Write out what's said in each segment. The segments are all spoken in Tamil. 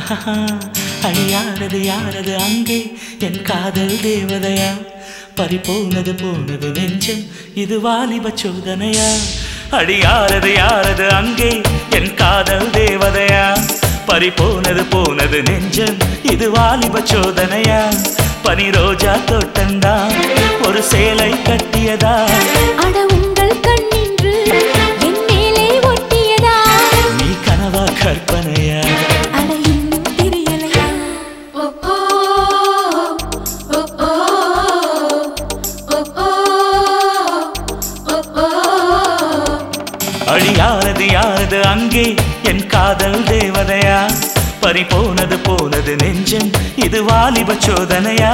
அழியாரது யாரது அங்கே என் காதல் தேவதையா பறிபோனது போனது நெஞ்சம் இது வாலிப சோதனையா அடியாரது யாரது அங்கே என் காதல் தேவதையா பறிபோனது போனது நெஞ்சம் இது வாலிப சோதனையா பனி ரோஜா தோட்டந்தான் ஒரு சேலை கட்டியதா அட உங்கள் கண்ணின்று என் மேலே ஒட்டியதா நீ கனவா கற்பனையா அட இன்னும் தெரியலையா அழியாரது யாரது அங்கே என் காதல் தேவதையா பறி போனது போனது நெஞ்சம் இது வாலிப சோதனையா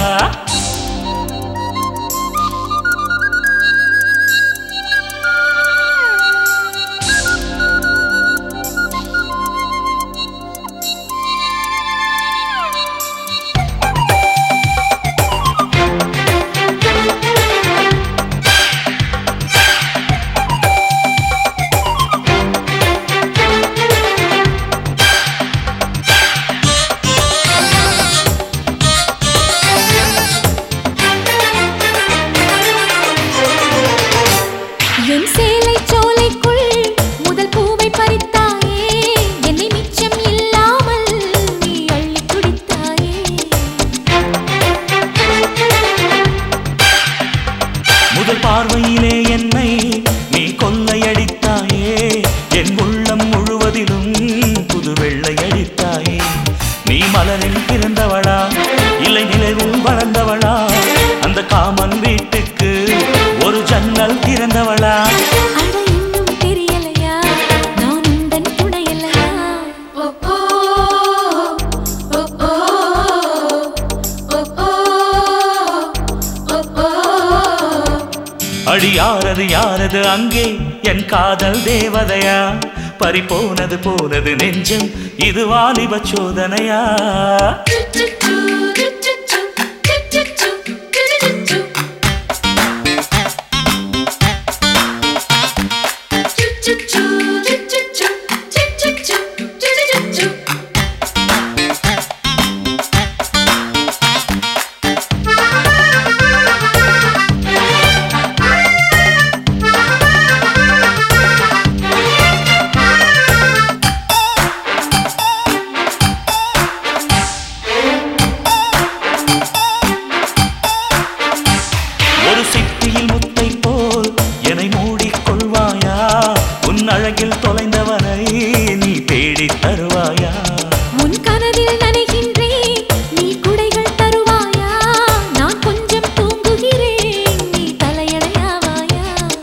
என் சேலை சோலைக்குள் முதல் பூவை பறித்தாயே என்னை மிச்சம் இல்லாமல் நீ அள்ளி குடித்தாயே முதல் பார்வையிலே என்னை நீ கொள்ளையடித்தாயே என் உள்ளம் முழுவதிலும் புது வெள்ளையடித்தாயே நீ மலரில் பிறந்தவளா இல்லை நிலவில் வளர்ந்தவளா அந்த காமன் வீட்டுக்கு ஒரு ஜன்னல் திறந்தவளா அட இன்னும் தெரியலையா நான் உந்தன் துணையல்லையா அடி யாரது யாரது அங்கே என் காதல் தேவதையா பறி போனது போனது நெஞ்சம் இது வாலிப சோதனையா ஒரு சிட்டியில் முத்தை போல் என்னை மூடிக்கொள்வாயா உன் அழகில் தொலைந்தவனை நீ தேடித் தருவாயா உன் கனவில் நனைகின்றேன் நீ குடைகள் தருவாயா நான் கொஞ்சம் தூங்குகிறேன் நீ தலையணையாவாயா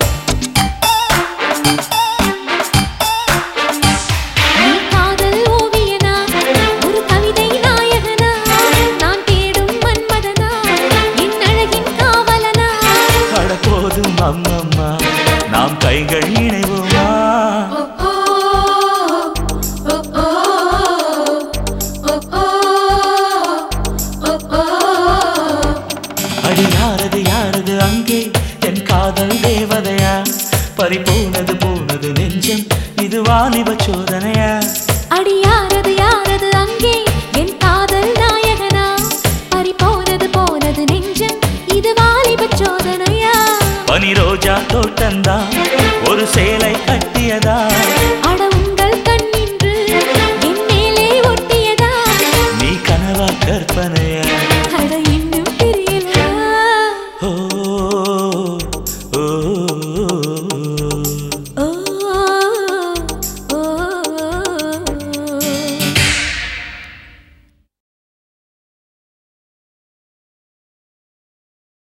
நீ காதல் ஓவியனா ஒரு கவிதை நாயகனா நான் தேடும் மன்மதனா என் அழகின் காவலனா அட போதும் அம்மம்மா நாம் கைகள் இணைவோமா அடி யாரது யாரது அங்கே என் காதல் தேவதையா பறி போனது போனது நெஞ்சம் இது வாலிப சோதனையா அடி யாரது யாரது அங்கே என் காதல் நாயகனா பறி போனது போனது நெஞ்சம் இது வாலிப சோதனையா பனி ரோஜா தோட்டந்தான் ஒரு சேலை கட்டியதா